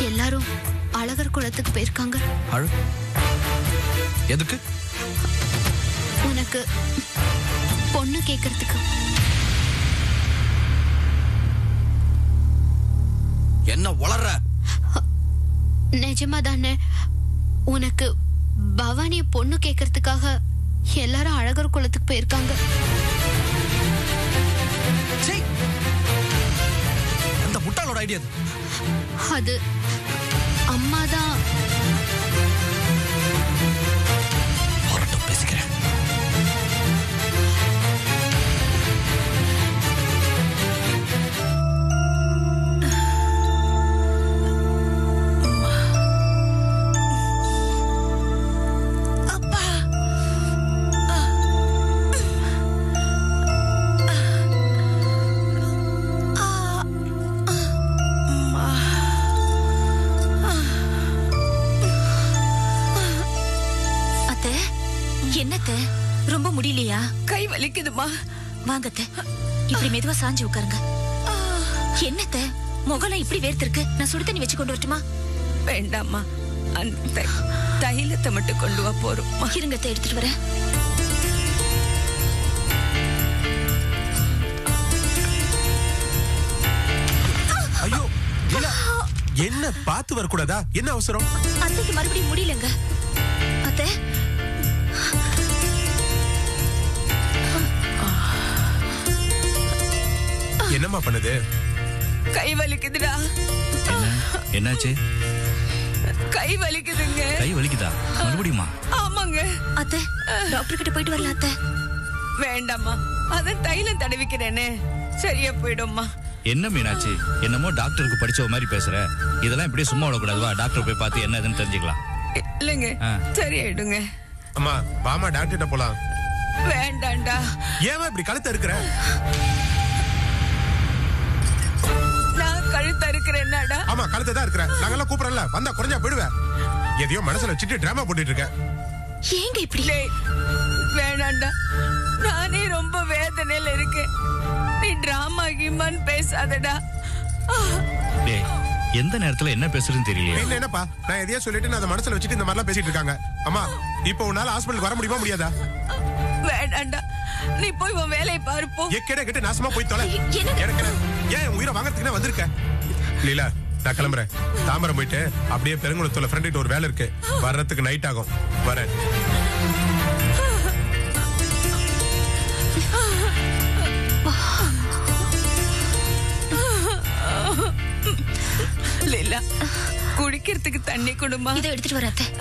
எல்லாரும் அழகர் குளத்துக்கு போயிருக்காங்க அழு எதுக்கு உனக்கு பொண்ணு கேக்குறதுக்கு என்ன வளர்ற நிஜமா தானே உனக்கு பவானி பொண்ணு கேக்குறதுக்காக எல்லாரும் அழகர் குளத்துக்கு போயிருக்காங்க சீ! அந்த முட்டாளோட ஐடியா அது அது அம்மா தான் வரட்டும் பேசிக்கிறேன் அத்தை என்னத்த ரொம்ப முடியலையா கை வலிக்குதுமா வாங்க அத்தை இப்படி மெதுவா சாஞ்சு உட்காருங்க என்னத்த முகலாம் இப்படி வேர்த்திருக்கு நான் சுடு தண்ணி வச்சு கொண்டு வரட்டுமா வேண்டாம்மா அந்த தை- தைலத்தை மட்டும் கொண்டு வா போறோம்மா இருங்க அத்தை எடுத்துட்டு வரேன் ஐயோ லீலா என்ன பார்த்து வரக்கூடாதா என்ன அவசரம் அத்தைக்கு மறுபடியும் முடியலங்க அத்தை என்னம்மா பண்ணுது கை வலிக்குதுடா என்ன என்னாச்சு கை வலிக்குதுங்க கை வலிக்குதா மறுபடியுமா ஆமாங்க அத்தை டாக்டர் கிட்ட போயிட்டு வரல அத்தை வேண்டாம்மா அதான் தைலம் தடவிக்கிறேனே சரியா போயிடும்மா என்ன மீனாச்சு என்னமோ டாக்டருக்கு படிச்ச மாதிரி பேசுற இதெல்லாம் இப்படியே சும்மா விடக்கூடாது வா டாக்டர் போய் பார்த்து என்ன ஏதுன்னு தெரிஞ்சுக்கலாம் இல்லைங்க ஆ. சரியாயிடுங்க அம்மா வாமா டாக்டர் கிட்ட போலாம் வேண்டாம்டா ஏமா இப்படி கழுத்த இருக்கிற நான் கழுத்தா இருக்கிறேன்னாடா ஆமா கழுத்த தான் இருக்கிற நாங்கெல்லாம் கூப்பிடல வந்தா குறைஞ்சா போயிடுவேன் எதையோ மனசுல வச்சுட்டு டிராமா போட்டுட்டு இருக்க ஏங்க இப்படி டேய், வேணாம்டா நானே ரொம்ப வேதனையில இருக்கேன் நீ டிராமா கிமான்னு பேசாதடா ஆ, டேய் எந்த நேரத்துல என்ன பேசுறதுன்னு தெரியலையே என்ன என்னப்பா நான் எதையோ சொல்லிட்டு நான் அதை மனசுல வச்சுட்டு இந்த மாதிரிலாம் பேசிட்டு இருக்காங்க அம்மா இப்போ உன்னால ஹாஸ்பிட்டலுக்கு வர முடியுமா முடியாதா வேண்டாம்டா நீ போய் உன் வேலையை பாரு போ எக்கட கிட்ட நாசமா போய் தொலை என்ன? எனக்கு என்ன? ஏன் என் உயிரை வாங்குறதுக்கு வந்திருக்க லீலா நான் கிளம்புறேன் தாம்பரம் போயிட்டு அப்படியே பெருங்குளத்துல ஃப்ரெண்ட் ஒரு வேலை இருக்கு வர்றதுக்கு நைட் ஆகும் வரேன் லீலா குடிக்கிறதுக்கு தண்ணி கொடுமா இதை எடுத்துட்டு வர அத்தை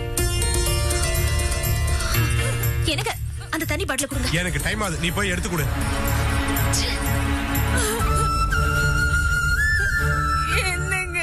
எனக்கு அந்த தண்ணி பாட்டில கொடுங்க எனக்கு டைம் ஆகுது நீ போய் எடுத்து கொடு என்னங்க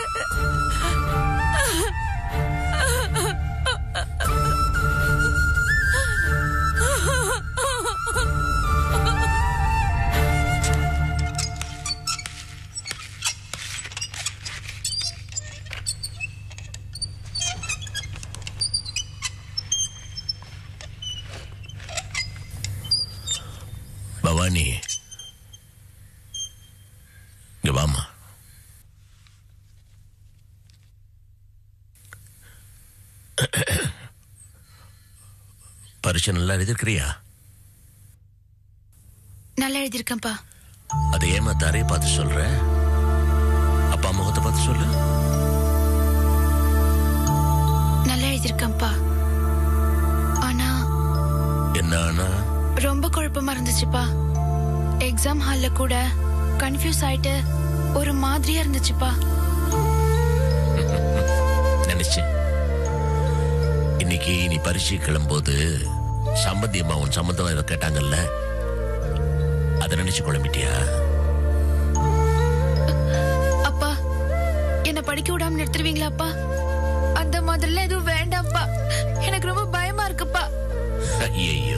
பவானி இங்க வாமா பரிசு நல்லா எழுதிருக்கிறியா நல்லா எழுதியிருக்கேன்ப்பா அதை ஏமா தாரையை பார்த்து சொல்ற அப்பா முகத்தை பார்த்து சொல்லு நல்லா எழுதியிருக்கேன்ப்பா ஆனா என்ன ஆனா ரொம்ப குழப்பமா இருந்துச்சுப்பா எக்ஸாம் ஹால்ல கூட கன்ஃபியூஸ் ஆயிட்டு ஒரு மாதிரியா இருந்துச்சுப்பா நினைச்சேன் இன்னைக்கு நீ பரிசு கிளம்போது சம்பந்தி அம்மா உன் சம்பந்தம் ஏதோ கேட்டாங்கல்ல அதை நினைச்சு குழம்பிட்டியா அப்பா என்ன படிக்க விடாம நிறுத்துருவீங்களாப்பா அந்த மாதிரிலாம் எதுவும் வேண்டாம்ப்பா எனக்கு ரொம்ப பயமா இருக்குப்பா ஐயோ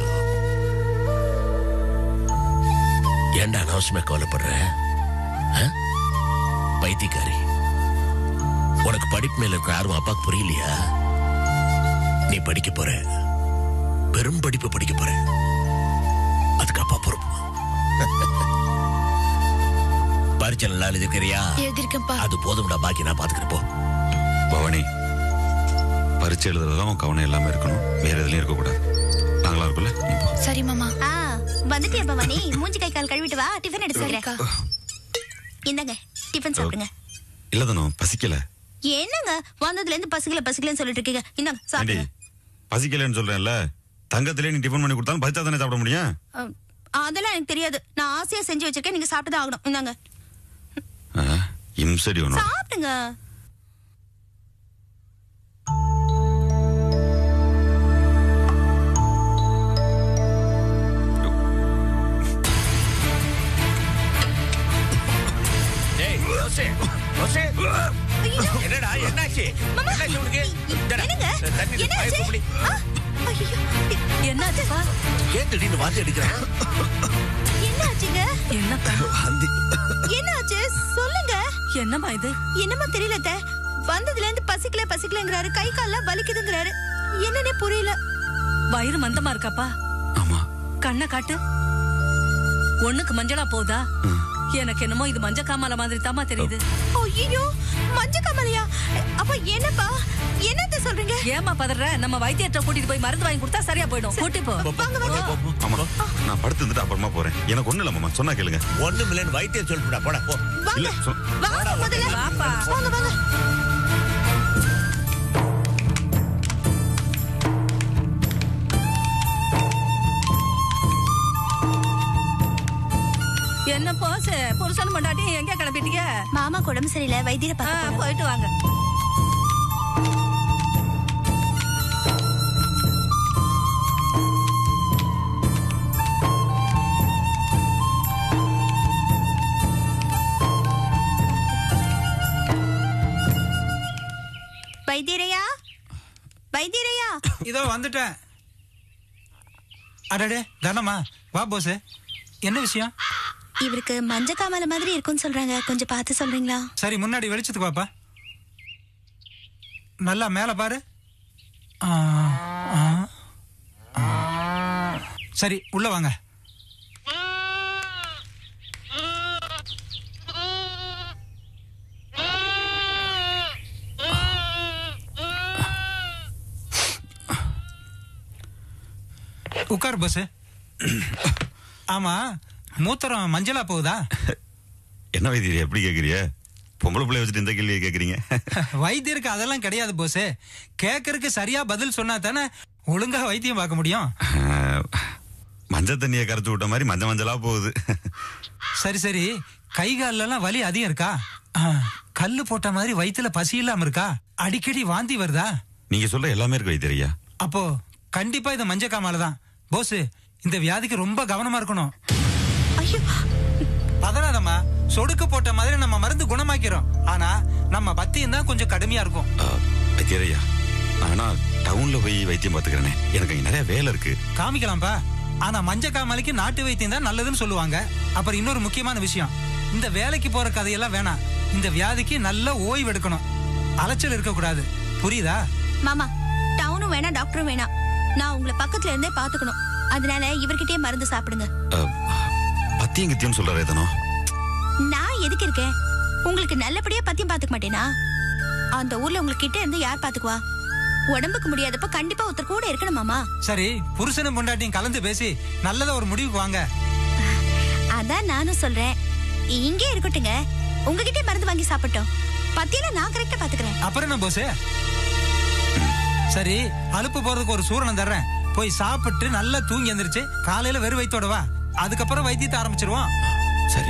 ஏன்டா அனாவசியமா கவலைப்படுற ஆ? பைத்தியக்காரி உனக்கு படிப்பு மேல இருக்கிற ஆர்வம் அப்பாக்கு புரியலையா நீ படிக்க போற பெரும் படிப்பு படிக்க போற அதுக்கு அப்பா பொறுப்பு பரிச்சை நல்லா எழுதிருக்கிறியா எழுதிருக்கேன்ப்பா அது போதும்டா பாக்கி நான் பாத்துக்கிறேன் போ பவானி பரீட்சை எழுதுறதுல உன் கவனம் எல்லாமே இருக்கணும் வேற எதுலயும் இருக்கக்கூடாது நாங்களா இருக்குல்ல நீ போ. சரி மாமா ஆ வந்துட்டியா பவானி மூஞ்சி கை கால் கழுவிட்டு வா டிஃபன் எடுத்து சரிக்கா வைக்கிறேன் இந்தாங்க டிஃபன் சாப்பிடுங்க இல்ல தானோ பசிக்கல என்னங்க வந்ததுல இருந்து பசிக்கல பசிக்கலன்னு சொல்லிட்டு இருக்கீங்க இந்தாங்க ஆண்டி சாப்பிடுங்க பசிக்கலன்னு சொல்றேன்ல தங்கத்திலே நீ டிஃபன் பண்ணி கொடுத்தாலும் பசிச்சா தானே சாப்பிட முடியும் அ, அதெல்லாம் எனக்கு தெரியாது நான் ஆசையா செஞ்சு வச்சிருக்கேன் நீங்க சாப்பிட்டு தான் ஆகணும் இந்தாங்க ஆ, இம்சடி ஒன்று சாப்பிடுங்க டேய் ரோசே ரோசே ஐயோ, என்னடா என்னாச்சு மாமா, என்னாச்சு உனக்கு இந்தடா, என்னங்க தண்ணி இருக்கு, என்னாச்சு வாயை குடி. ஆ, ஐயோ, என்னாச்சுப்பா ஏன் திடீர்னு வாந்தி எடுக்கிறேன் என்னாச்சுங்க என்னப்பா வாந்தி என்னாச்சு சொல்லுங்க என்னம்மா இது என்னமோ தெரியல அத்தை. வந்ததுல இருந்து பசிக்கல பசிக்கலங்கிறாரு கை கால்லாம் வலிக்குதுங்கிறாரு என்னன்னே புரியல வயிறு மந்தமா இருக்காப்பா ஆமா கண்ணை காட்டு ஒண்ணுக்கு மஞ்சளா போதா எனக்கு என்னமோ இது மஞ்ச காமால மாதிரி தாமா தெரியுது ஐயோ மஞ்ச கமலையா அப்ப என்னப்பா என்னத்த சொல்றீங்க ஏமா பதற நம்ம வைத்தியத்தை கூட்டிட்டு போய் மருந்து வாங்கி கொடுத்தா சரியா போயிடும் கூட்டி போ வாங்க வாங்க ஆமா நான் படுத்து இருந்துட்டு அப்புறமா போறேன் எனக்கு ஒண்ணு இல்ல மாமா சொன்னா கேளுங்க ஒண்ணும் இல்லைன்னு வைத்தியம் சொல்லிவிடா போடா போ இல்ல வாங்க சொ- வாங்க முதல்ல வாப்பா. வாங்க வாங்க என்ன போஸ் புருஷன் பொண்டாட்டி எங்க கிளம்பிட்டீங்க மாமா உடம்பு சரியில்லை வைத்தியரை ஆ, பார்க்க போறோம். போயிட்டு வாங்க வைத்தியரையா வைத்தியரையா இதோ வந்துட்டேன் அடடே தனமா வா போஸ் என்ன விஷயம் இவருக்கு மஞ்ச காமால மாதிரி இருக்கும்னு சொல்றாங்க கொஞ்சம் பார்த்து சொல்றீங்களா சரி முன்னாடி வெளிச்சத்துக்கு வாப்பா நல்லா மேல பாரு ஆ, ஆ, ஆ. சரி உள்ள வாங்க உட்கார் பஸ் ஆமா மூத்திரம் மஞ்சளா போகுதா என்ன வைத்தியர் எப்படி கேக்குறிய பொம்பளை பிள்ளை வச்சுட்டு இந்த கேள்வியை கேக்குறீங்க வைத்தியருக்கு அதெல்லாம் கிடையாது போஸ் கேட்கறதுக்கு சரியா பதில் சொன்னா தானே ஒழுங்கா வைத்தியம் பார்க்க முடியும் ஆஹ், மஞ்சள் தண்ணியை கரைச்சு விட்ட மாதிரி மஞ்சள் மஞ்சளா போகுது சரி சரி கை கால்லலாம் வலி அதிகம் இருக்கா ஆ, கல்லு போட்ட மாதிரி வயித்துல பசி இல்லாம இருக்கா அடிக்கடி வாந்தி வருதா நீங்க சொல்ற எல்லாமே இருக்கு வைத்தியரையா அப்போ கண்டிப்பா இது மஞ்ச காமால தான் போஸ் இந்த வியாதிக்கு ரொம்ப கவனமா இருக்கணும் ஐயோ பதறாதம்மா சொடுக்கு போட்ட மாதிரி நம்ம மருந்து குணமாக்கிறோம் ஆனா நம்ம பத்தியம் தான் கொஞ்சம் கடுமையா இருக்கும் ஆஹ், வைத்தியரையா நான் வேணா டவுன்ல போய் வைத்தியம் பார்த்துக்கிறேனே எனக்கு அங்க நிறைய வேலை இருக்கு காமிக்கலாம்ப்பா ஆனா மஞ்ச காமாலைக்கு நாட்டு வைத்தியம் தான் நல்லதுன்னு சொல்லுவாங்க அப்புறம் இன்னொரு முக்கியமான விஷயம் இந்த வேலைக்கு போற கதையெல்லாம் வேணாம் இந்த வியாதிக்கு நல்ல ஓய்வு எடுக்கணும் அலைச்சல் இருக்க கூடாது புரியுதா மாமா டவுனும் வேணாம் டாக்டரும் வேணாம் நான் உங்களை பக்கத்துல இருந்தே பாத்துக்கணும் அதனால இவர்கிட்டயே மருந்து சாப்பிடுங்க ஆஹ், பத்தியம் கித்தியம் சொல்றாரு எதனோ நான் எதுக்கு இருக்கேன் உங்களுக்கு நல்லபடியா பத்தியம் பாத்துக்க மாட்டேனா அந்த ஊர்ல உங்களுக்கு கிட்ட இருந்து யார் பாத்துக்குவா உடம்புக்கு முடியாதப்ப கண்டிப்பா ஒருத்தர் கூட இருக்கணும் மாமா சரி புருஷனும் பொண்டாட்டியும் கலந்து பேசி நல்லதா ஒரு முடிவுக்கு வாங்க அதான் நானும் சொல்றேன் இங்கே இருக்கட்டுங்க உங்ககிட்ட மருந்து வாங்கி சாப்பிட்டோம் பத்தியெல்லாம் நான் கரெக்டா பாத்துக்கிறேன் அப்புறம் என்ன போஸ் சரி அலுப்பு போறதுக்கு ஒரு சூரணம் தர்றேன் போய் சாப்பிட்டு நல்லா தூங்கி எந்திரிச்சு காலையில வெறும் வயித்தோட வா அதுக்கப்புறம் வைத்தியத்தை ஆரம்பிச்சிருவோம் சரி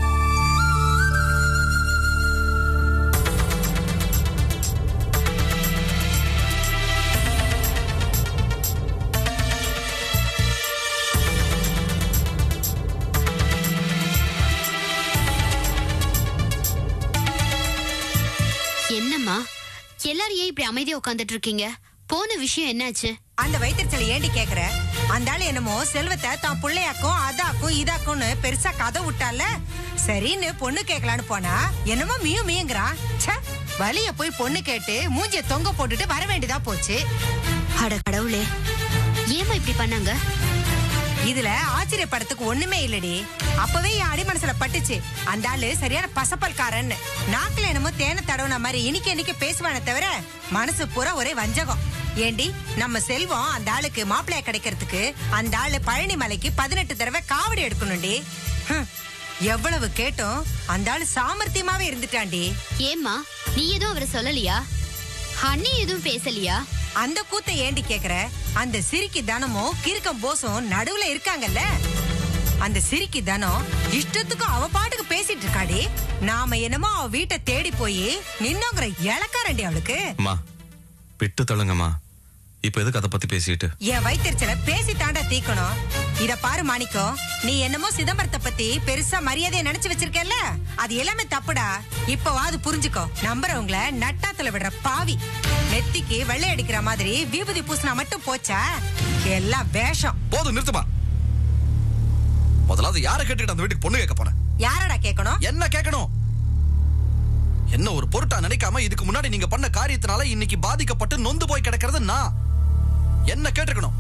என்னம்மா எல்லாரும் ஏன் இப்படி அமைதியா உட்காந்துட்டு இருக்கீங்க போன விஷயம் என்னாச்சு அந்த வயிற்றுச்சலை ஏண்டி கேக்குற அந்த ஆளு என்னமோ செல்வத்தை தான் புள்ளையாக்கும் அதாக்கும் இதாக்கும்னு பெருசா கதை விட்டால சரின்னு பொண்ணு கேட்கலான்னு போனா என்னமோ மியூ மியுங்கிறான் ச்சே வலிய போய் பொண்ணு கேட்டு மூஞ்சிய தொங்க போட்டுட்டு வர வேண்டியதா போச்சு அட கடவுளே ஏமா இப்படி பண்ணாங்க இதுல ஆச்சரியப்படத்துக்கு ஒண்ணுமே இல்லடி அப்பவே என் அடி மனசுல பட்டுச்சு அந்த ஆளு சரியான பசப்பல்காரன்னு நாக்குல என்னமோ தேனை தடவுன மாதிரி இன்னைக்கு இன்னைக்கு பேசுவானே தவிர மனசு பூரா ஒரே வஞ்சகம் ஏண்டி நம்ம செல்வம் அந்த ஆளுக்கு மாப்பிள்ளைய கிடைக்கிறதுக்கு அந்த ஆளு பழனி மலைக்கு பதினெட்டு தடவை காவடி எடுக்கணும்டி ஹம், எவ்வளவு கேட்டும் அந்த ஆளு சாமர்த்தியமாவே இருந்துட்டான்டி ஏம்மா நீ எதுவும் அவரை சொல்லலையா அண்ணி எதுவும் பேசலையா அந்த கூத்த ஏண்டி கேக்குற அந்த சிரிக்கி தனமும் கிறுக்கம் போசும் நடுவுல இருக்காங்கல்ல அந்த சிரிக்கி தனம் இஷ்டத்துக்கும் அவ பாட்டுக்கு பேசிட்டு இருக்காடி நாம என்னமோ அவ வீட்டை தேடி போய் நின்னோங்கிற இலக்காரண்டி அவளுக்கு அம்மா விட்டு தள்ளுங்கம்மா இப்ப எதுக்கு அதை பத்தி பேசிட்டு என் வயிற்றுச்சல பேசி தாண்டா தீக்கணும் இத பாரு மாணிக்கம் நீ என்னமோ சிதம்பரத்தை பத்தி பெருசா மரியாதையை நினைச்சு வச்சிருக்கல அது எல்லாமே தப்புடா இப்பவாது புரிஞ்சுக்கோ நம்புறவங்கள நட்டாத்துல விடுற பாவி நெத்திக்கு வெள்ளை அடிக்கிற மாதிரி விபூதி பூசினா மட்டும் போச்சா எல்லாம் வேஷம் போதும் நிறுத்துமா முதலாவது யாரை கேட்டுக்கிட்டு அந்த வீட்டுக்கு பொண்ணு கேட்க போனேன் யாரடா கேட்கணும் என்ன கேட்கணும் என்ன ஒரு பொருட்டா நினைக்காம இதுக்கு முன்னாடி நீங்க பண்ண காரியத்தினால இன்னைக்கு பாதிக்கப்பட்டு நொந்து போய் கிடக்கிறது நான் என்ன கேட்டிருக்கணும்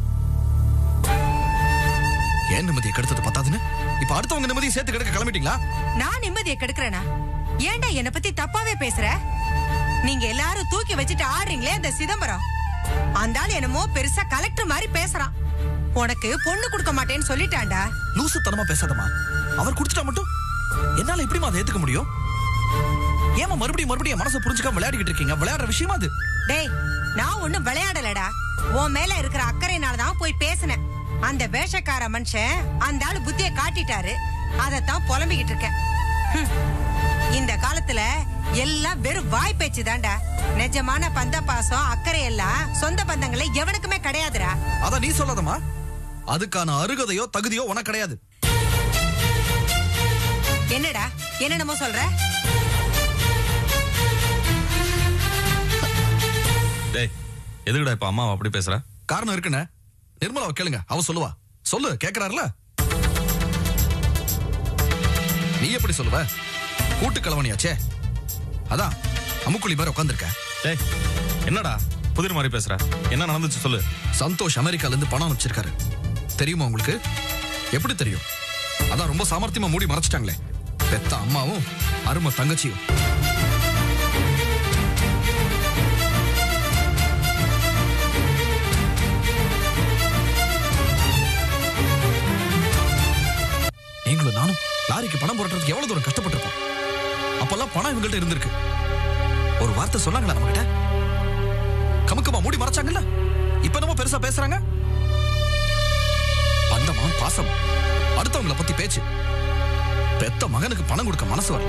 ஏன் நிம்மதியை கெடுத்தது பத்தாதுன்னு இப்ப அடுத்தவங்க நிம்மதியை சேர்த்து கிடக்க கிளம்பிட்டீங்களா நான் நிம்மதியை கெடுக்கிறேனா ஏன்டா என்ன பத்தி தப்பாவே பேசுற நீங்க எல்லாரும் தூக்கி வச்சுட்டு ஆடுறீங்களே அந்த சிதம்பரம் அந்த ஆள் என்னமோ பெருசா கலெக்டர் மாதிரி பேசுறான் உனக்கு பொண்ணு கொடுக்க மாட்டேன்னு சொல்லிட்டான்டா லூசுத்தனமா பேசாதம்மா அவர் கொடுத்துட்டா மட்டும் என்னால எப்படிமா அதை ஏத்துக்க முடியும் ஏமா மறுபடியும் மறுபடியும் என் மனசை புரிஞ்சுக்காம விளையாடிக்கிட்டு இருக்கீங்க விளையாடுற விஷயமா அது டேய் நான் ஒண்ணும் விளையாடலடா உன் மேல இருக்கிற அக்கறையினால தான் போய் பேசினேன் அந்த வேஷக்கார மனுஷன் அந்த ஆளு புத்திய காட்டிட்டாரு அதத்தான் புலம்பிக்கிட்டு இருக்கேன் ஹம். இந்த காலத்துல எல்லாம் வெறும் வாய் பேச்சு தான்டா நிஜமான பந்த பாசம் அக்கறை எல்லாம் சொந்த பந்தங்கள எவனுக்குமே கிடையாதுடா அத நீ சொல்லாதம்மா அதுக்கான அருகதையோ தகுதியோ உனக்கு கிடையாது என்னடா என்னென்னமோ சொல்ற டேய் எதுக்குடா இப்ப அம்மா அப்படி பேசுற காரணம் இருக்குண்ணே நிர்மலாவை கேளுங்க அவ சொல்லுவா சொல்லு கேக்குறாருல நீ எப்படி சொல்லுவ கூட்டு கலவணியாச்சே அதான் அமுக்குழி மாதிரி உட்காந்துருக்க டேய் என்னடா புதிர் மாதிரி பேசுற என்ன நடந்துச்சு சொல்லு சந்தோஷ் அமெரிக்கால இருந்து பணம் அனுப்பிச்சிருக்காரு தெரியுமா உங்களுக்கு எப்படி தெரியும் அதான் ரொம்ப சாமர்த்தியமா மூடி மறைச்சிட்டாங்களே பெத்த அம்மாவும் அருமை தங்கச்சியும் நீங்களும் நானும் லாரிக்கு பணம் போடுறதுக்கு எவ்வளவு தூரம் கஷ்டப்பட்டிருப்போம் அப்பெல்லாம் பணம் இவங்கள்ட்ட இருந்திருக்கு ஒரு வார்த்தை சொன்னாங்களா நம்ம கிட்ட கமுக்கமா மூடி மறைச்சாங்கல்ல இப்ப நம்ம பெருசா பேசுறாங்க பந்தமா பாசம் அடுத்தவங்கள பத்தி பேச்சு பெத்த மகனுக்கு பணம் கொடுக்க மனசு வரல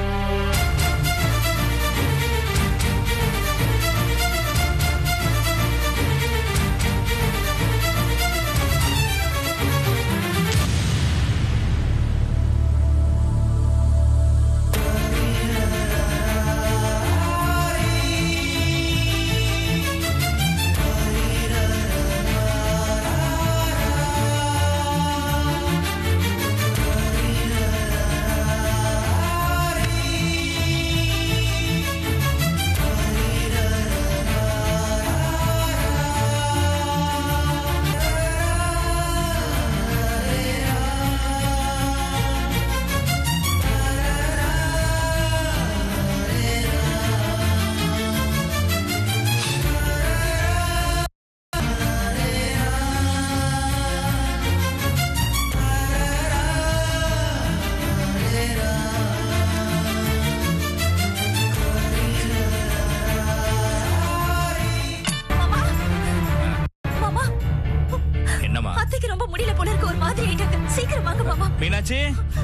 என்னம்மா அத்தைக்கு ரொம்ப முடியல போல இருக்கு ஒரு மாதிரி ஆயிட்டாங்க சீக்கிரம் வாங்க மாமா மீனாட்சி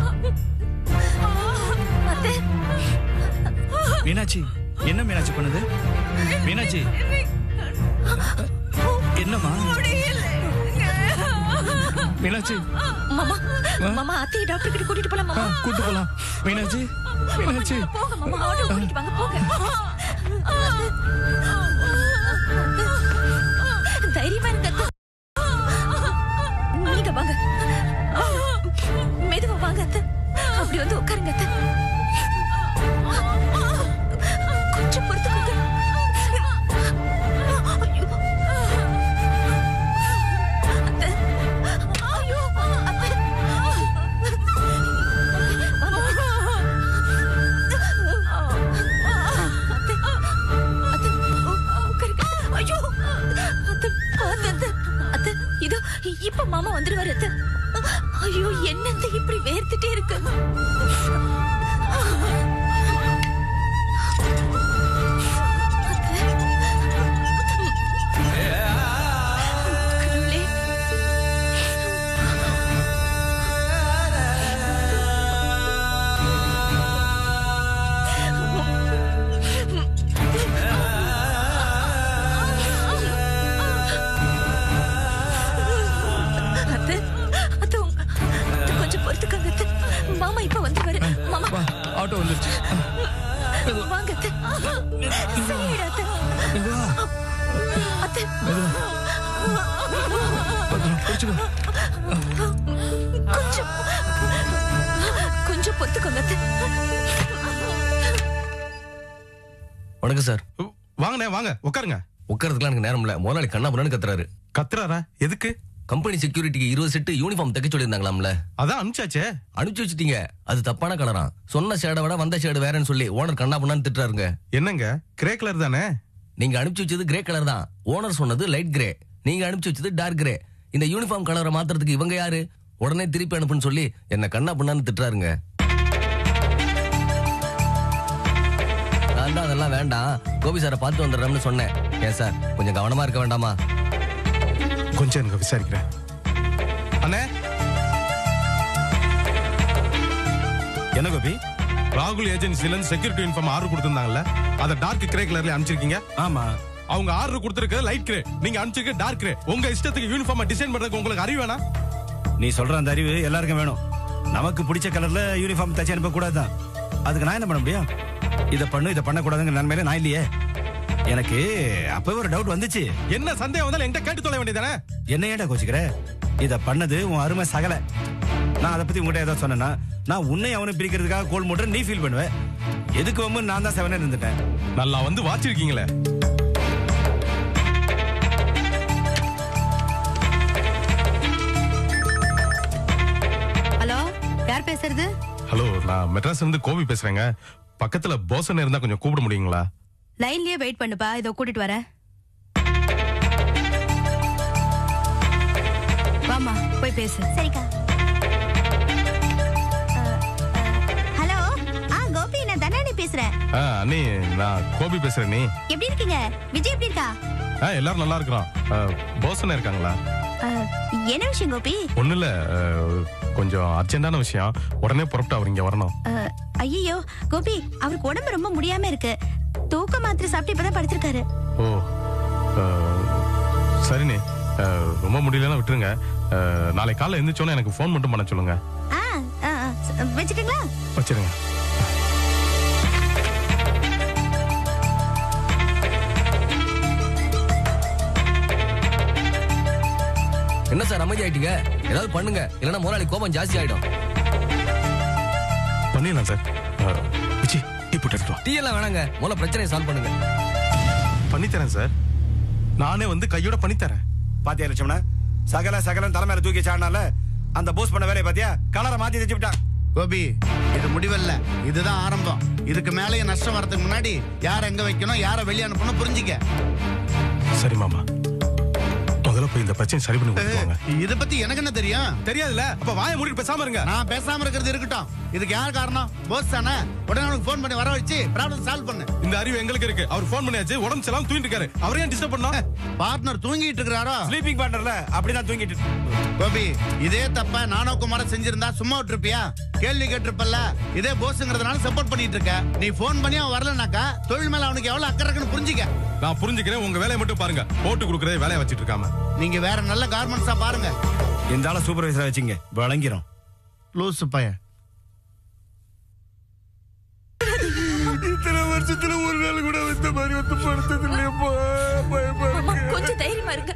அத்தை மீனாட்சி என்ன மீனாட்சி பண்ணுது மீனாட்சி என்னம்மா மீனாட்சி மாமா மாமா அத்தையை டாக்டர் கிட்ட கூட்டிட்டு போலாம் மாமா கூட்டு போலாம் மீனாட்சி மீனாட்சி போங்க மாமா ஆட்டோ கூட்டிட்டு வாங்க போங்க தைரியமா இருங்க அத்தை. நீங்க வாங்க மெதுவா வாங்க அத்தை அப்படி வந்து உட்காருங்க அத்தை கொஞ்சம் பொறுத்துக்கோங்க ஐயோ. அத்தை. ஐயோ, அத்தை. அத்தை, அத்தை, உங்க- அத்தை, கொஞ்சம் பொறுத்துக்கோங்க அத்தை. மாமா இப்ப வந்துருவாரு மாமா ஆட்டோ வந்துருச்சு வாங்க அத்தை. சரிடா அத்தை. அத்தை. கொஞ்சம் கொஞ்சம் பொறுத்துக்கோங்க அத்தை. வணக்கம் சார் வாங்கண்ணே வாங்க உட்காருங்க உட்காரதுக்குலாம் எனக்கு நேரம் இல்ல முதலாளி கண்ணா பண்ணு கத்துறாரு கத்துறாரா எதுக்கு கம்பெனி செக்யூரிட்டிக்கு இருபது செட்டு யூனிஃபார்ம் தைக்க சொல்லியிருந்தாங்களாம்ல அதான் அனுப்பிச்சாச்சே அனுப்பிச்சு வச்சுட்டீங்க அது தப்பான கலரா சொன்ன ஷேடை விட வந்த ஷேடு வேறன்னு சொல்லி ஓனர் கண்ணா பண்ணான்னு திட்டுறாருங்க என்னங்க கிரே கலர் தானே நீங்க அனுப்பிச்சு வச்சது கிரே கலர் தான் ஓனர் சொன்னது லைட் கிரே நீங்க அனுப்பிச்சு வச்சது டார்க் கிரே இந்த யூனிஃபார்ம் கலரை மாத்துறதுக்கு இவங்க யாரு உடனே திருப்பி அனுப்புன்னு சொல்லி என்ன கண்ணா பண்ணான்னு திட்டுறாருங்க நான் தான் அதெல்லாம் வேண்டாம் கோபி சாரை பார்த்து வந்துடுறேன்னு சொன்னேன் ஏன் சார் கொஞ்சம் கவனமா இருக்க வேண்டாமா கொஞ்சம் எனக்கு விசாரிக்கிறேன் அண்ணே என்ன கோபி ராகுல் ஏஜென்சில இருந்து செக்யூரிட்டி யூனிஃபார்ம் ஆர்டர் கொடுத்திருந்தாங்கல்ல அத டார்க் கிரே கலர்ல அனுப்பிச்சிருக்கீங்க ஆமா அவங்க ஆர்டர் கொடுத்திருக்கிறது லைட் கிரே நீங்க அனுப்பிச்சிருக்க டார்க் கிரே உங்க இஷ்டத்துக்கு யூனிஃபார்ம் டிசைன் பண்றதுக்கு உங்களுக்கு அறிவு வேணா நீ சொல்ற அந்த அறிவு எல்லாருக்கும் வேணும் நமக்கு பிடிச்ச கலர்ல யூனிஃபார்ம் தச்சு அனுப்ப கூடாதுதான் அதுக்கு நான் என்ன பண்ண முடியும் இதை பண்ணு இதை பண்ணக்கூடாதுங்கிற நன்மையில நான் இல்லையே எனக்கு அப்பவே ஒரு டவுட் வந்துச்சு என்ன சந்தேகம் வந்தாலும் என்கிட்ட கேட்டு தொலை வேண்டியதானே என்ன ஏன்டா கோச்சிக்கிற இத பண்ணது உன் அருமை சகல நான் அதை பத்தி உங்ககிட்ட ஏதாவது சொன்னேன்னா நான் உன்னை அவனை பிரிக்கிறதுக்காக கோல் மூட்டுற நீ ஃபீல் பண்ணுவேன் எதுக்கு வந்து நான் தான் செவனே இருந்துட்டேன் நல்லா வந்து வாச்சிருக்கீங்களே ஹலோ யார் பேசுறது ஹலோ நான் மெட்ராஸ்ல இருந்து கோபி பேசுறேங்க பக்கத்துல போசன் இருந்தா கொஞ்சம் கூப்பிட முடியுங்களா லைன்லயே வெயிட் பண்ணுப்பா இதோ கூட்டிட்டு வரேன் வாமா போய் பேசு சரிக்கா ஹலோ ஆ கோபி நான் தனானி பேசுறேன் ஆ, அண்ணி நான் கோபி பேசுறேன் நீ எப்படி இருக்கீங்க விஜய் எப்படி இருக்கா ஆ, எல்லாரும் நல்லா இருக்கிறோம் ஆ, போசன் இருக்காங்களா ஆ, என்ன விஷயம் கோபி ஒண்ணு இல்ல ஆ, கொஞ்சம் அர்ஜென்டான விஷயம் உடனே புறப்பட்டு அவர் இங்க வரணும் ஐயோ கோபி அவருக்கு உடம்பு ரொம்ப முடியாம இருக்கு தூக்க மாத்திரை சாப்பிட்டு இப்பதான் படுத்திருக்காரு ஓ ஆ, சரிண்ணே ஆ, ரொம்ப முடியலன்னா விட்டுருங்க ஆ, நாளைக்கு காலைல எந்திரிச்சோன்னே எனக்கு ஃபோன் மட்டும் பண்ண சொல்லுங்க ஆ ஆ, ஆ, வச்சுட்டுங்களா வச்சிருங்க என்ன சார் அமைதி ஆயிட்டீங்க ஏதாவது பண்ணுங்க இல்லைன்னா முதலாளி கோபம் ஜாஸ்தி ஆயிடும் பண்ணிடலாம் சார் ஆ, விஜி டீ போட்டு எடுத்துட்டு வா. டீ எல்லாம் வேணாங்க முதல்ல பிரச்சனையை சால்வ் பண்ணுங்க பண்ணித்தரேன் சார் நானே வந்து கையோட பண்ணித்தரேன் பாத்தியா லட்சுமணா சகல சகலம் தலைமையில தூக்கி சாடினால அந்த போஸ்ட் பண்ண வேலையை பாத்தியா கலரை மாத்தி தச்சு விட்டான் கோபி இது முடிவல்ல இதுதான் ஆரம்பம் இதுக்கு மேலேயே நஷ்டம் வரதுக்கு முன்னாடி யாரை எங்க வைக்கணும் யாரை வெளியே அனுப்பணும் புரிஞ்சுக்க சரி மாமா முதல்ல போய் இந்த பிரச்சனை சரி பண்ணி கொடுத்துருவாங்க இத பத்தி எனக்கு என்ன தெரியும் தெரியாதுல்ல அப்ப வாயை மூடிட்டு பேசாம இருங்க நான் பேசாம இருக்கிறது இருக்கட்டும் இதுக்கு யார் காரணம் போஸ் தானே உடனே அவனுக்கு ஃபோன் பண்ணி வர வச்சு ப்ராப்ளம் சால்வ் பண்ணு இந்த அறிவு எங்களுக்கு இருக்கு அவர் ஃபோன் பண்ணியாச்சு உடம்பு சரியில்லாம தூங்கிட்டு இருக்காரு அவரையும் டிஸ்டர்ப் பண்ணோம் பார்ட்னர் தூங்கிட்டு இருக்கிறாரோ ஸ்லீப்பிங் பார்ட்னர்ல அப்படிதான் தூங்கிட்டு கோபி இதே தப்ப நானோ குமார செஞ்சிருந்தா சும்மா விட்டுருப்பியா கேள்வி கேட்டிருப்பல்ல இதே போஸ்ங்கிறதுனால சப்போர்ட் பண்ணிட்டு இருக்க நீ ஃபோன் பண்ணி அவன் வரலனாக்கா தொழில் மேல அவனுக்கு எவ்வளவு அக்கறை இருக்குன்னு புரிஞ்சுக்க நான் புரிஞ்சுக்கிறேன் உங்க வேலையை மட்டும் பாருங்க போட்டு கொடுக்கறதே வேலையை வச்சிட்டு இருக்காம நீங்க வேற நல்ல கார்மெண்ட்ஸா பாருங்க இந்த ஆள சூப்பர்வைசரா வச்சுங்க விளங்கிரும் லூசு பையன் இத்தனை வருஷத்துல ஒரு நாள் கூட இந்த மாதிரி வந்து படுத்தது இல்லையப்பா பயமா கொஞ்சம் தைரியமா இருங்க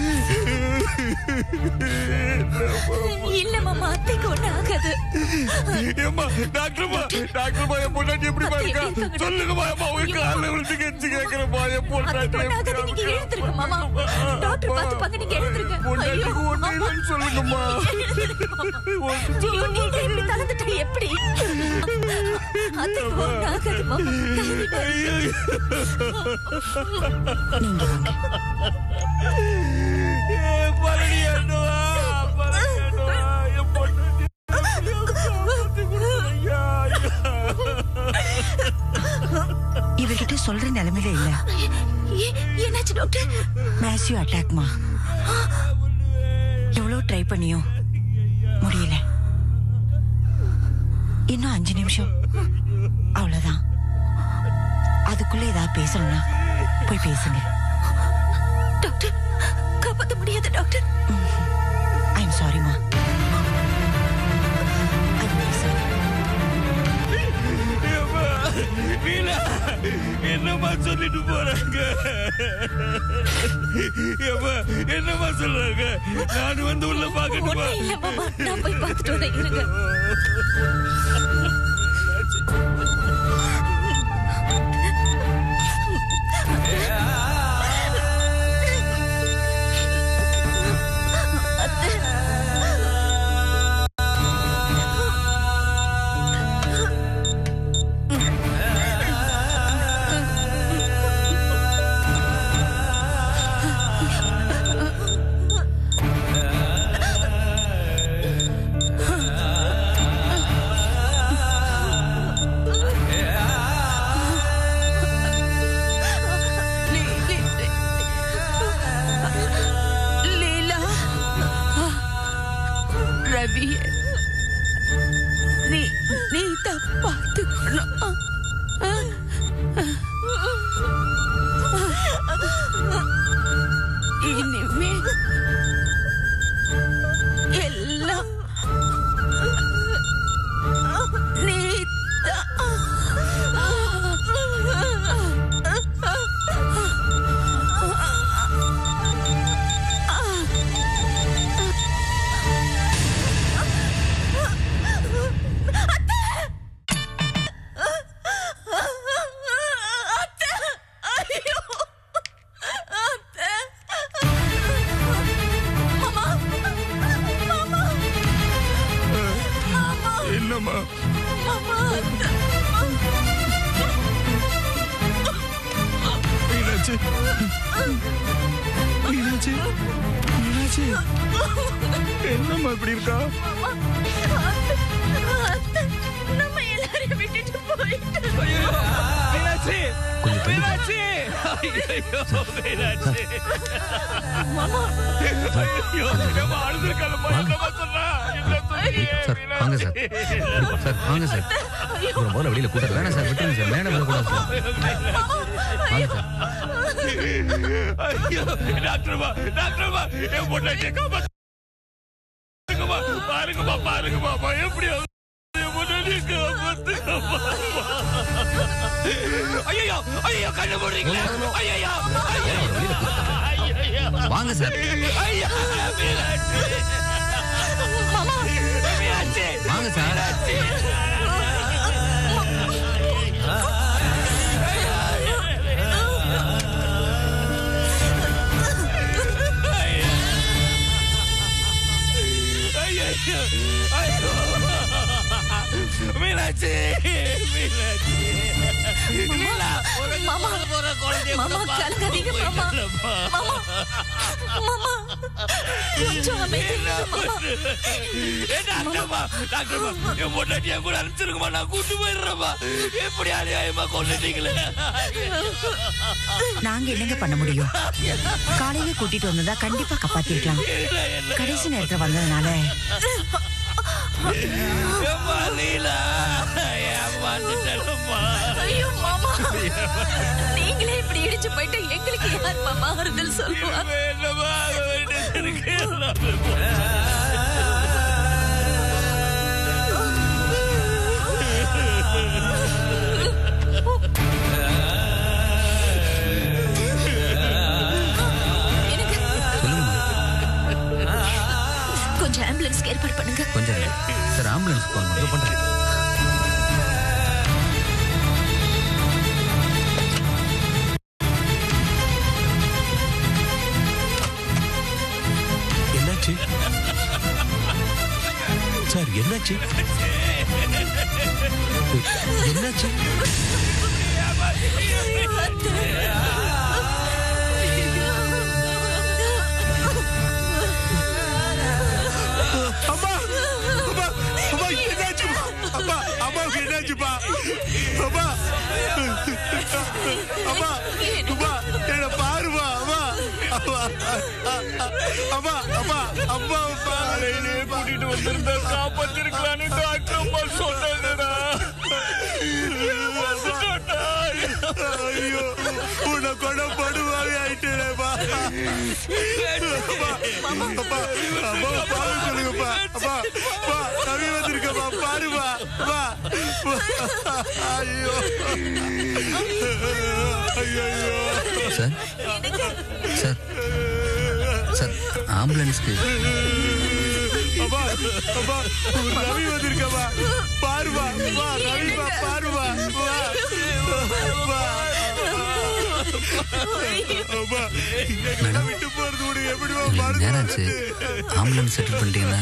இல்ல மாமா அத்தைக்கு ஒண்ணு ஆகாது ஏம்மா டாக்டர்மா டாக்டர்மா என் பொண்டாட்டி எப்படிமா இருக்கா சொல்லுங்கம்மா அம்மா உங்க கால்ல விழுந்து கெஞ்சி கேக்குறேம்மா என் பொண்டாட்டி ஒண்ணாகாது நீங்க எழுந்திருங்க மாமா டாக்டர் பாத்துப்பாங்க நீங்க எழுந்திருங்க பொண்டாட்டிக்கு ஒண்ணு இல்லைன்னு சொல்லுங்கம்மா ஐயோ நீங்க இப்படி தளர்ந்துட்டா எப்படி அத்தைக்கு ஒண்ணு ஆகாது மாமா பழனி அண்ணா பழனி அண்ணா என் பொண்டாட்டி உங்ககிட்ட சொல்ற நிலைமையில இல்ல என்னாச்சு டாக்டர் மேசியூ அட்டாக்மா எவ்வளவு ட்ரை பண்ணியும் முடியல இன்னும் அஞ்சு நிமிஷம் அவ்வளவுதான் அதுக்குள்ள ஏதாவது பேசணும்னா போய் பேசுங்க டாக்டர் காப்பாத்த முடியாது டாக்டர் ஐ எம் சாரிமா மீனா என்னம்மா சொல்லிட்டு போறாங்க ஏம்மா, என்னம்மா சொல்றாங்க நான் வந்து உள்ள பாக்கட்டுமா இல்ல மாமா நான் போய் பார்த்துட்டு வரேன் இருங்க லீலா ரவி நீ நீ தான் பார்த்துக்கணும் இனிமே எல்லாம் நீ என்னம்மா மீனாட்சி மீனாட்சி மீனாட்சி என்னம்மா இப்படி இருக்கா நம்ம எல்லாரையும் விட்டுட்டு போயிட்டு மீனாட்சி கொஞ்சம் தள்ளி போ. மீனாட்சி ஐயோ மீனாட்சி மாமா ஐயோ என்னம்மா அழுதுருக்காளம்மா என்னம்மா சொன்னா என்ன சொன்னீங்க சார் வாங்க சார் சார் வாங்க சார் இவரை முதல்ல வெளியில கூட்ட வேணாம் சார் விட்டுருங்க சார் மேடம் விடக்கூடாது சார் வாங்க சார் ஐயோ டாக்டர்மா டாக்டர்மா என் பொண்டாட்டியை காப்பாத்துங்கம்மா பாருங்கம்மா பாருங்கம்மா பயம் எப்படி ஆகுது? என் பொண்டாட்டியை காப்பாத்துங்கம்மா ஐயோ ஐயோ கண்ணு போடுறீங்களா ஐயோ வாங்க சார் ஐயா மீனாட்சி மீனாட்சி வாங்க சார் ஐயோ ஐயோ மீனாட்சி மீனாட்சி லீலா, ஒரு மாமா போற குழந்தைய மாமா கூட கலங்காதீங்க மாமா போயிட்டலம்மா. மாமா மாமா கொஞ்சம் அமைதியா மாமா ஏ, டாக்டர்மா, டாக்டர்மா, என் பொண்டாட்டியை கூட அனுப்பிச்சிருங்கம்மா, நான் கூட்டு போயிடுறேம்மா. எப்படி அநியாயமா கொன்னுட்டீங்களே? நாங்க என்னங்க பண்ண முடியும் காலையில கூட்டிட்டு வந்ததா கண்டிப்பா காப்பாத்திருக்கலாம் கடைசி நேரத்துல வந்ததுனால ஏம்மா, லீலா, ஏமாந்துட்டேனம்மா. ஐயோ மாமா நீங்களே இப்படி இடிச்சு போயிட்டு எங்களுக்கு யார் மாமா ஆறுதல் சொல்லுவா என்னம்மா ஆக வேண்டியது இருக்கு எல்லாமே. கொஞ்சம் ஆம்புலன்ஸ்க்கு ஏற்பாடு பண்ணுங்க கொஞ்சம் இரு. சார் ஆம்புலன்ஸ் ஃபோன் பண்ணுங்க பண்றேன் என்னாச்சு சார் என்னாச்சு என்னாச்சு அம்மா அம்மா அம்மா என்னாச்சுப்பா அம்மா அம்மாவுக்கு என்னாச்சுப்பா அம்மா அம்மா அம்மா என்ன பாருமா அம்மா அம்மா அம்மா அம்மா அம்மா காலையிலே கூட்டிட்டு வந்திருந்தா காப்பாத்திருக்கலான்னு டாக்டர் அம்மா சொன்னாங்கடா வந்துட்டோம்டா. ஐயோ உன்னை கொடை படுவாங்க ஆயிட்டேனேப்பா அம்மா அப்பா அம்மா பாரு சொல்லுங்கப்பா அப்பா அப்பா கவி வந்திருக்கப்பா பாருப்பா அப்பா ஐயோ ஐயோ சார் சார் சார் ஆம்புலன்ஸ்க்கு அப்பா அப்பா ரவி வந்திருக்கப்பா பாருப்பா வா ரவிப்பா பாருப்பா வா வா அப்பா எங்களை விட்டு போறது கூட எப்படிவா பாருங்க நேரம் ஆச்சு ஆம்புலன்ஸ் செட்டில் பண்ணிட்டீங்கன்னா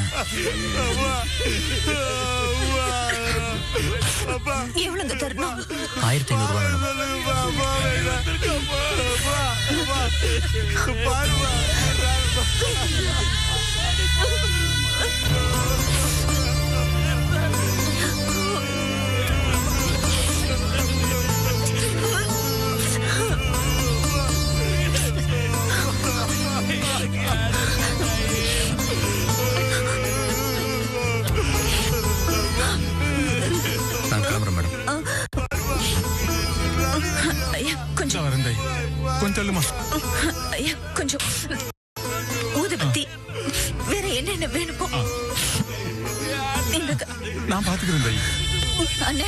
எவ்வளவு தரணும் ஆயிரத்தி ஐநூறுரூவா வேணும் நான் கிளம்புறேன் மேடம் ஐயா கொஞ்சம் வரேன் தாய் கொஞ்சம் தள்ளுமா ஐயா கொஞ்சம் ஊதுபத்தி வேற என்னென்ன வேணுமோ இந்த நான் பாத்துக்கிறேன் தாய் அண்ணே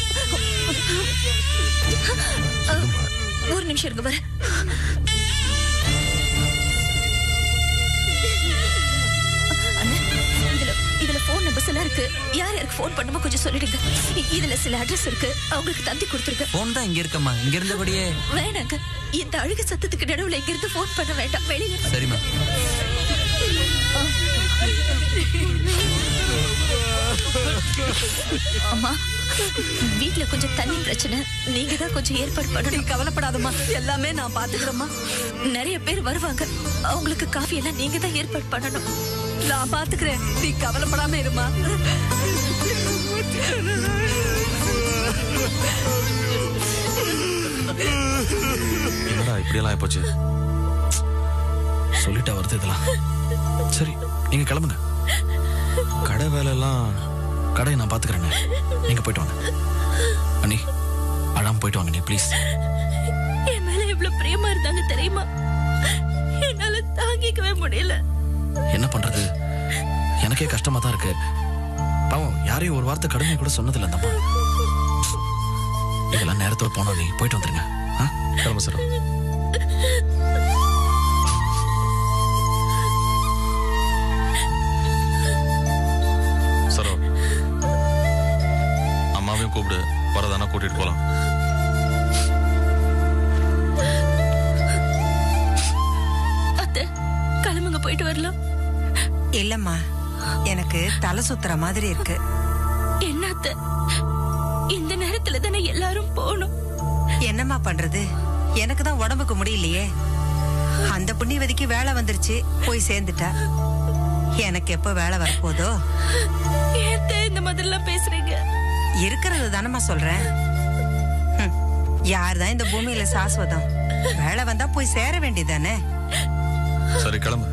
ஒரு நிமிஷம் இருங்க வரேன் அண்ணே, இதுல இதுல போன் நம்பர்ஸ் எல்லாம் இருக்கு யார் யாருக்கு போன் பண்ணுமோ கொஞ்சம் சொல்லிடுங்க இ- இதுல சில அட்ரஸ் இருக்கு அவங்களுக்கு தந்தி கொடுத்துருங்க போன் தான் இங்க இருக்கம்மா இங்க இருந்தபடியே வேணாங்க இந்த அழுகு சத்தத்துக்கு நடுவுல இங்க இருந்து போன் பண்ண வேண்டாம் வெளியில சரிம்மா அம்மா வீட்ல கொஞ்சம் தண்ணி பிரச்சனை நீங்க தான் கொஞ்சம் ஏற்பாடு பண்ணணும் கவலைப்படாதம்மா எல்லாமே நான் பாத்துக்கிறேம்மா நிறைய பேர் வருவாங்க அவங்களுக்கு காஃபி எல்லாம் நீங்க தான் ஏற்பாடு பண்ணணும் நான் பாத்துக்கிறேன் நீ கவலைப்படாம இருமா என்னடா இப்படியெல்லாம் ஆயிப்போச்சு சொல்லிட்டா வருது இதெல்லாம் சரி நீங்க கிளம்புங்க கடை வேலையெல்லாம் கடையை நான் பாத்துக்கிறேங்க நீங்க போயிட்டு வாங்க அண்ணி அழாம போயிட்டு வாங்க நீ ப்ளீஸ் என் மேல எவ்வளவு பிரியமா இருந்தாங்க தெரியுமா என்னால தாங்கிக்கவே முடியல என்ன பண்றது எனக்கே கஷ்டமா தான் இருக்கு பாவம் யாரையும் ஒரு வார்த்தை கடுமை கூட சொன்னதில்ல அந்த அம்மா இதெல்லாம் நேரத்தோட போனோம் நீ போயிட்டு வந்துருங்க ஆ? கிளம்பு சார் சரோ அம்மாவையும் கூப்பிடு வரதானா கூட்டிட்டு போலாம் அத்தை கிளம்புங்க போயிட்டு வரலாம் இல்லம்மா எனக்கு தலை சுத்துற மாதிரி இருக்கு என்ன அத்தை இந்த நேரத்துல தானே எல்லாரும் போகணும் என்னம்மா பண்றது எனக்கு தான் உடம்புக்கு முடியலையே அந்த புண்ணியவதிக்கு வேலை வந்துருச்சு போய் சேர்ந்துட்டா எனக்கு எப்ப வேலை வரப்போதோ ஏத்த இந்த மாதிரிலாம் பேசுறீங்க இருக்கிறது தானம்மா சொல்றேன் ஹம், யார் தான் இந்த பூமியில சாஸ்வதம் வேலை வந்தா போய் சேர வேண்டியதானே சரி கிளம்பு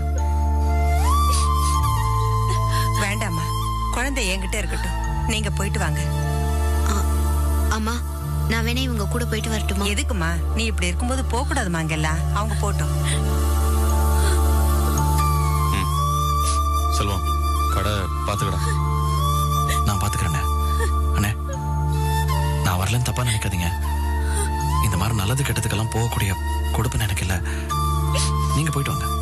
வேண்டாம்மா குழந்தை என்கிட்ட இருக்கட்டும் நீங்க போயிட்டு வாங்க அம்மா நான் வேணா இவங்க கூட போயிட்டு வரட்டுமா எதுக்குமா நீ இப்படி இருக்கும்போது போக கூடாதுமா அங்கெல்லாம் அவங்க போட்டோம் செல்வம் கடை பாத்துக்கடா நான் பாத்துக்கிறேண்ணே அண்ணே நான் வரலன்னு தப்பா நினைக்காதீங்க இந்த மாதிரி நல்லது கெட்டதுக்கெல்லாம் போகக்கூடிய கொடுப்பு எனக்கு இல்ல நீங்க போயிட்டு வாங்க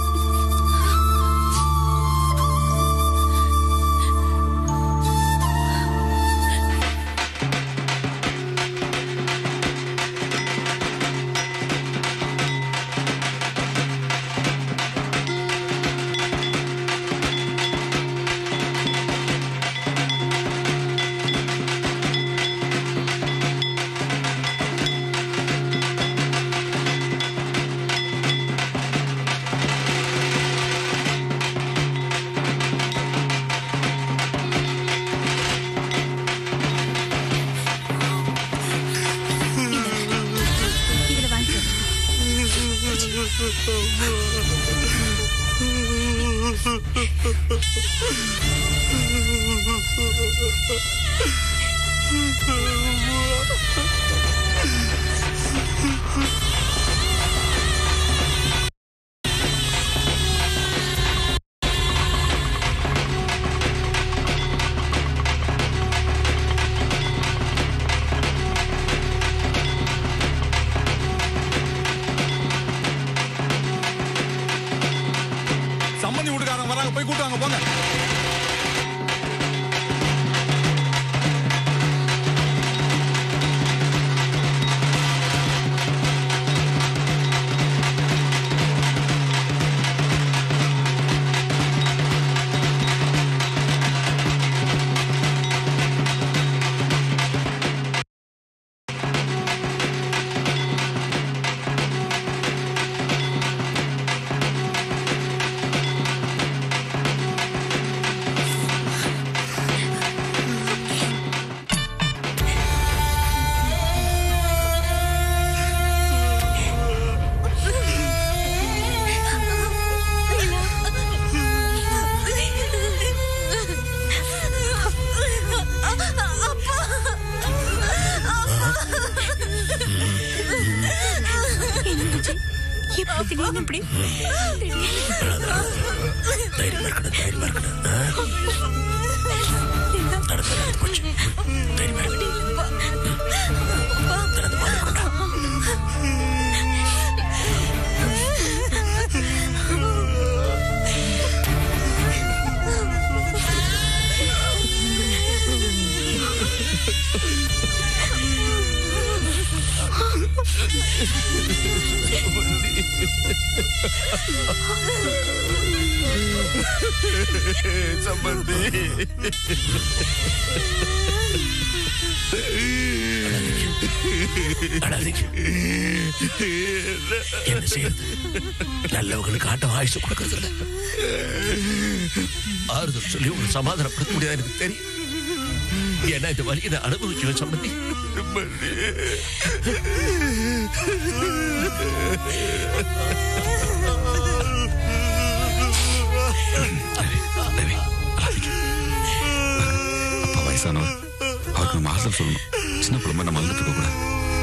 சம்மந்தி வீட்டுக்காரங்க வராங்க போய் கூட்டு வாங்க போங்க எப்படி திடீர்னு இப்படி தைரியமா இருக்கணும் தைரியமா இருக்கணும் ஆ? நடந்து நடந்து போச்சு தைரியமா இருக்கணும் நடந்து பால் கொண்டா சம்பந்தி அழாதீங்க என்ன செய்யறது நல்லவங்களுக்கு ஆட்டம் ஆயுசு கொடுக்கறது இல்ல ஆறுதல் சொல்லி உங்களை சமாதானப்படுத்த முடியாது எனக்கு தெரியும் ஏன்னா இந்த வழியை நான் அனுபவிக்கணும் சம்பந்தி அப்பா வயசானவர் அவருக்கு நம்ம ஆசை சொல்லணும் சின்ன பிள்ளை நம்ம மறந்துட்டு இருக்க கூடாது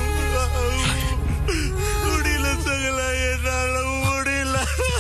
முடியல சகல என்னால முடியல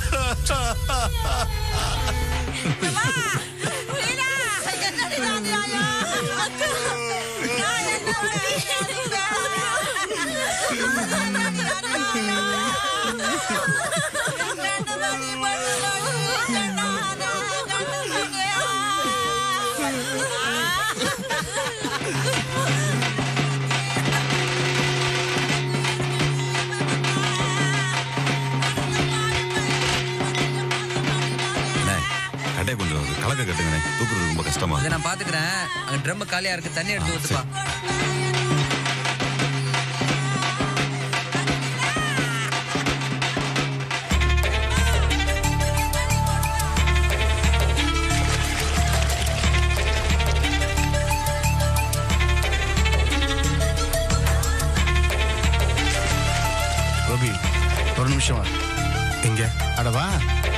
அண்ணே, கட்டையை கொஞ்சம் கலக்க கட்டுங்கண்ணே தூக்குறது ரொம்ப கஷ்டமா இதை இருக்கு. நான் பாத்துக்கிறேன் அங்க ட்ரம் காலியா இருக்கு தண்ணி எடுத்து ஊத்துப்பா கோபி ஒரு நிமிஷம் வா. எங்க அடவா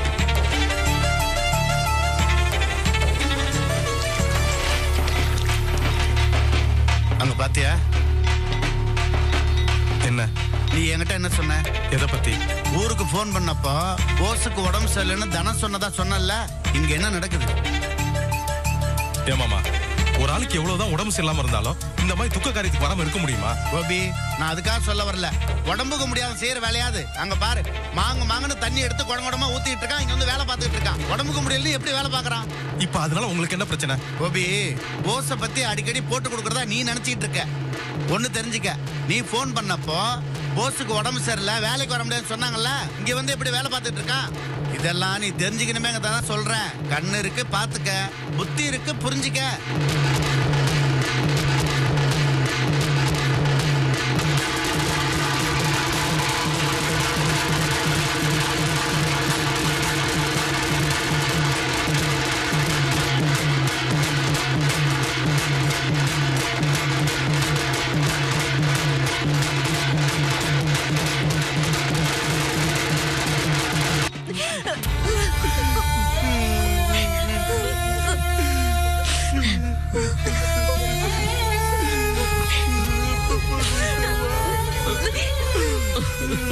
அங்க பாத்தியா என்ன நீ என்கிட்ட என்ன சொன்ன எதை பத்தி ஊருக்கு ஃபோன் பண்ணப்போ போஸுக்கு உடம்பு சரியில்லைன்னு தனம் சொன்னதா சொன்னல இங்க என்ன நடக்குது ஏமாமா ஒரு ஆளுக்கு எவ்வளவுதான் உடம்பு சரியில்லாம இருந்தாலும் இந்த மாதிரி துக்க காரியத்துக்கு வராம இருக்க முடியுமா கோபி நான் அதுக்காக சொல்ல வரல உடம்புக்கு முடியாத செய்யற வேலையாது அங்க பாரு மாங்க மாங்கன்னு தண்ணி எடுத்து குடங்குடமா ஊத்திட்டு இருக்கான் இங்க வந்து வேலை பார்த்துட்டு இருக்கான் உடம்புக்கு முடியல எப்படி வேலை பார்க்கறான் இப்ப அதனால உங்களுக்கு என்ன பிரச்சனை கோபி போஸ பத்தி அடிக்கடி போட்டு கொடுக்கறதா நீ நினைச்சிட்டு இருக்க ஒண்ணு தெரிஞ்சுக்க நீ ஃபோன் பண்ணப்போ போஸுக்கு உடம்பு சரியில்லை வேலைக்கு வர முடியாதுன்னு சொன்னாங்கல்ல இங்க வந்து எப்படி வேலை பார்த்துட்டு இருக்கான் இதெல்லாம் நீ தெரிஞ்சுக்கணுமே தான் சொல்றேன் கண்ணு இருக்கு பாத்துக்க புத்தி இருக்கு புரிஞ்சுக்க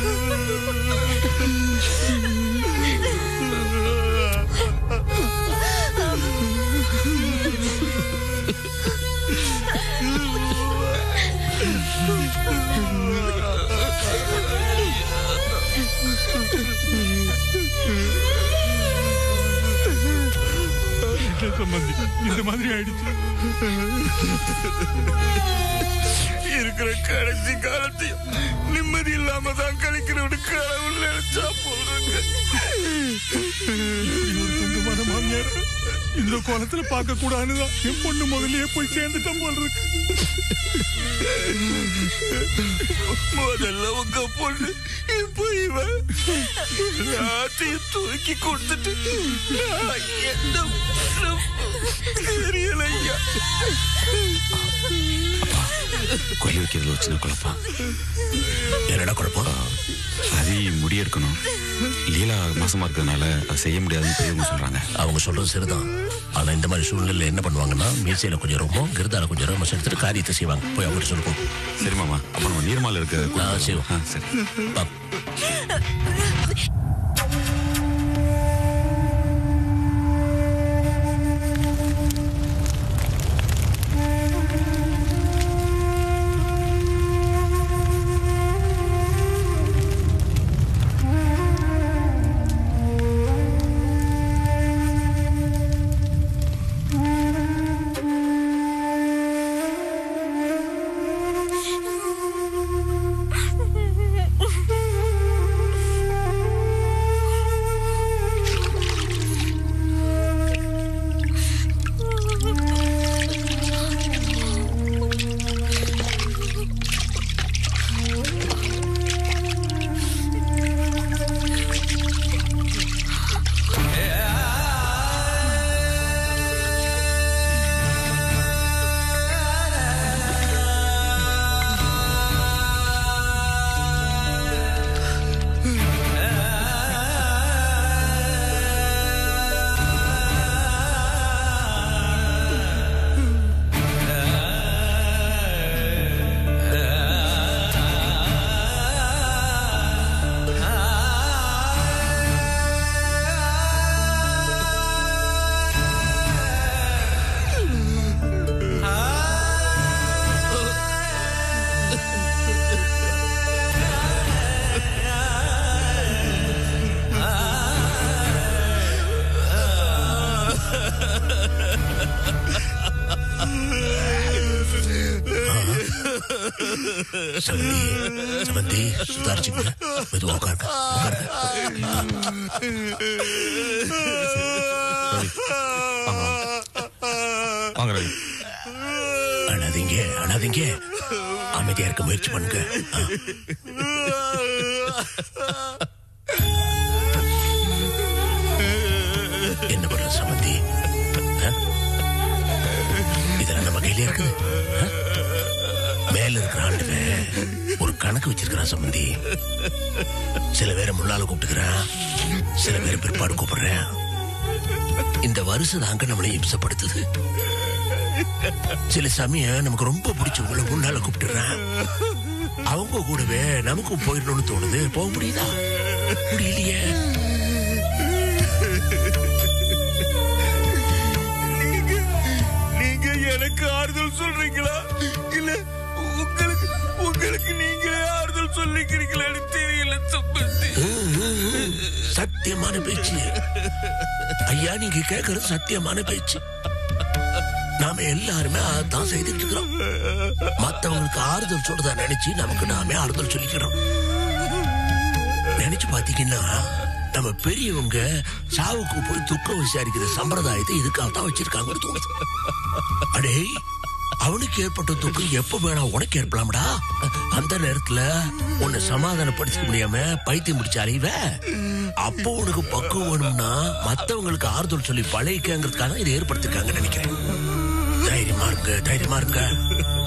என்ன சம்பந்தி இந்த மாதிரி ஆயிடுச்சு இருக்கிற கடைசி காலத்தையும் நிம்மதி இல்லாம தான் கழிக்கிறவனு கடவுள் நினைச்சா போறாங்க ஒரு தங்கமான மாமியார் இந்த கோலத்துல பார்க்க கூடாதுதான் என் பொண்ணு முதல்லயே போய் சேர்ந்துட்டோம் போல் இருக்கு முதல்ல உங்க பொண்ணு இப்ப இவன் எல்லாத்தையும் தூக்கி கொடுத்துட்டு நான் என்ன பண்ண தெரியலையா கொல்லி வைக்கிறதுல ஒரு சின்ன குழப்பம் என்னடா குழப்பம் அதி முடியெடுக்கணும் லீலா மாசமா இருக்கிறதுனால அதை செய்ய முடியாதுன்னு பெரியவங்க சொல்றாங்க அவங்க சொல்றது சரிதான் ஆனா இந்த மாதிரி சூழ்நிலையில என்ன பண்ணுவாங்கன்னா மீசையில கொஞ்சம் ரொம்ப கிருதால கொஞ்சம் ரொம்ப எடுத்துட்டு காரியத்தை செய்வாங்க போய் அவங்ககிட்ட சொல்லி போ சரி மாமா அப்ப நம்ம நீர்மால இருக்க ஆ, செய்வோம். ஆ, சரி சமந்தி சமந்தி சுதாரிச்சுங்க மெதுவா உட்காருங்க உட்காருங்க வாங்க ரவி அழாதீங்க அழாதீங்க அமைதியா இருக்க முயற்சி பண்ணுங்க ஆ. என்ன பண்ற சமந்தி ஆ? இதெல்லாம் நம்ம கையில இருக்குது ஆ? மேல இருக்கிற ஆண்டவன் ஒரு கணக்கு வச்சிருக்கிறான் சம்பந்தி சில பேரை முன்னால கூப்பிட்டுக்கிறான் சில பேரை பிற்பாடு கூப்பிடுறேன் இந்த வருஷம் தாங்க நம்மளை இம்சப்படுத்துது சில சமயம் நமக்கு ரொம்ப பிடிச்சவங்கள முன்னால கூப்பிட்டுறான் அவங்க கூடவே நமக்கும் போயிடணும்னு தோணுது போக முடியுதா முடியலையே நீங்க எனக்கு ஆறுதல் சொல்றீங்களா இல்ல உங்களுக்கு உங்களுக்கு நீங்களே ஆறுதல் சொல்லிக்கிறீங்களான்னு தெரியல சம்பந்தி சத்தியமான பேச்சு ஐயா நீங்க கேட்கறது சத்தியமான பேச்சு நாம எல்லாருமே அதான் செய்துட்டு இருக்கிறோம் மத்தவங்களுக்கு ஆறுதல் சொல்றதா நினைச்சு நமக்கு நாமே ஆறுதல் சொல்லிக்கிறோம் நினைச்சு பாத்தீங்கன்னா நம்ம பெரியவங்க சாவுக்கு போய் துக்கம் விசாரிக்கிற சம்பிரதாயத்தை இதுக்காக தான் வச்சிருக்காங்கன்னு தோணுது அடே அவனுக்கு ஏற்பட்ட துக்கம் எப்ப வேணா உனக்கு ஏற்படலாம்டா அந்த நேரத்துல உன்னை சமாதானப்படுத்திக்க முடியாம பைத்தியம் முடிச்ச அலைவ அப்போ உனக்கு பக்குவம் வேணும்னா மத்தவங்களுக்கு ஆறுதல் சொல்லி பழகிக்கங்கிறதுக்காக இதை ஏற்படுத்திருக்காங்கன்னு நினைக்கிறேன் தைரியமா இருங்க தைரியமா இருங்க